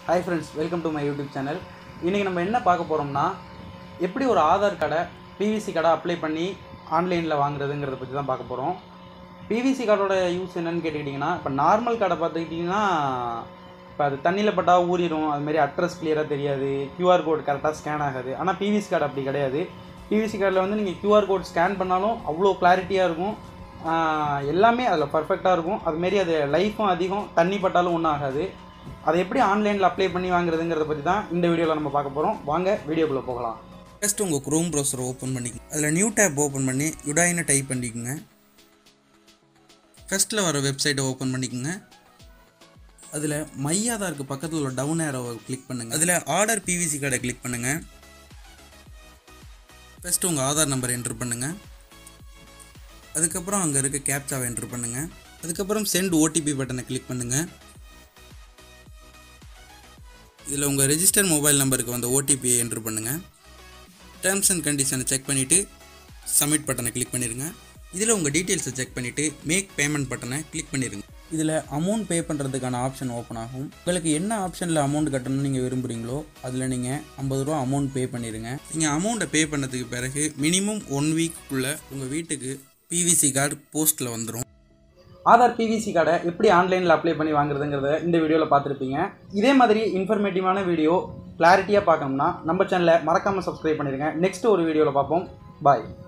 hi friends welcome to my YouTube channel இன்றைக்கி நம்ம என்ன பார்க்க போகிறோம்னா எப்படி ஒரு ஆதார் கார்டை பிவிசி கார்டை அப்ளை பண்ணி ஆன்லைனில் வாங்குறதுங்கிறத பற்றி தான் பார்க்க போகிறோம் பிவிசி கார்டோட யூஸ் என்னன்னு கேட்டுக்கிட்டிங்கன்னா இப்போ நார்மல் கார்டை பார்த்துக்கிட்டிங்கன்னா இப்போ அது தண்ணியில் பட்டால் ஊறிடும் அதுமாரி அட்ரஸ் கிளியராக தெரியாது கியூஆர் கோட் கரெக்டாக ஸ்கேன் ஆகாது ஆனால் பிவிசி கார்டு அப்படி கிடையாது பிவிசி கார்டில் வந்து நீங்கள் கியூஆர் கோட் ஸ்கேன் பண்ணாலும் அவ்வளோ கிளாரிட்டியாக இருக்கும் ஆஹ் எல்லாமே அதில் பர்ஃபெக்டாக இருக்கும் அதுமாரி அது லைஃப்பும் அதிகம் தண்ணி பட்டாலும் ஒன்றும் ஆகாது அதை எப்படி ஆன்லைனில் அப்ளை பண்ணி வாங்குறதுங்கிறத பற்றி தான் இந்த வீடியோவில் நம்ம பார்க்க போகிறோம் வாங்க வீடியோக்குள்ளே போகலாம் ஃபஸ்ட் உங்கள் க்ரோம் ப்ரௌசரை ஓப்பன் பண்ணிக்கோங்க அதில் நியூ டேப் ஓப்பன் பண்ணி யுடாயினை டைப் பண்ணிக்கோங்க ஃபஸ்ட்டில் வர வெப்சைட்டை ஓப்பன் பண்ணிக்கோங்க அதில் மை ஆதாருக்கு பக்கத்தில் உள்ள டவுன் ஏரோவை கிளிக் பண்ணுங்கள் அதில் ஆர்டர் பிவிசி கார்டை கிளிக் பண்ணுங்கள் ஃபஸ்ட்டு உங்கள் ஆதார் நம்பர் என்ட்ரு பண்ணுங்கள் அதுக்கப்புறம் அங்கே இருக்க கேப்சாவை என்ட்ரு பண்ணுங்கள் அதுக்கப்புறம் சென்ட் ஓடிபி பட்டனை கிளிக் பண்ணுங்கள் இதில் உங்கள் ரெஜிஸ்டர் மொபைல் நம்பருக்கு வந்த ஓடிபியை என்ட்ரு பண்ணுங்கள் டேர்ம்ஸ் அண்ட் கண்டிஷனை செக் பண்ணிவிட்டு சப்மிட் பட்டனை கிளிக் பண்ணிடுங்க இதில் உங்கள் டீட்டெயில்ஸை செக் பண்ணிவிட்டு மேக் பேமெண்ட் பட்டனை கிளிக் பண்ணிடுங்க இதில் அமௌண்ட் பே பண்ணுறதுக்கான ஆப்ஷன் ஓப்பன் ஆகும் உங்களுக்கு என்ன ஆப்ஷனில் அமௌண்ட் கட்டணும்னு நீங்கள் விரும்புகிறீங்களோ அதில் நீங்கள் ஐம்பது ரூபா அமௌண்ட் பே பண்ணிடுங்க நீங்கள் அமௌண்ட்டை பே பண்ணதுக்கு பிறகு மினிமம் ஒன் வீக்குள்ளே உங்கள் வீட்டுக்கு பிவிசி கார்டு போஸ்ட்டில் வந்துடும் ஆதார் பிவிசி கார்டை எப்படி ஆன்லைனில் அப்ளை பண்ணி வாங்குறதுங்கிறத இந்த வீடியோவில் பார்த்துருப்பீங்க இதே மாதிரி இன்ஃபர்மேட்டிவான வீடியோ கிளாரிட்டியாக பார்க்கணும்னா நம்ம சேனலை மறக்காமல் சப்ஸ்கிரைப் பண்ணிடுங்க நெக்ஸ்ட் ஒரு வீடியோவில் பார்ப்போம் பாய்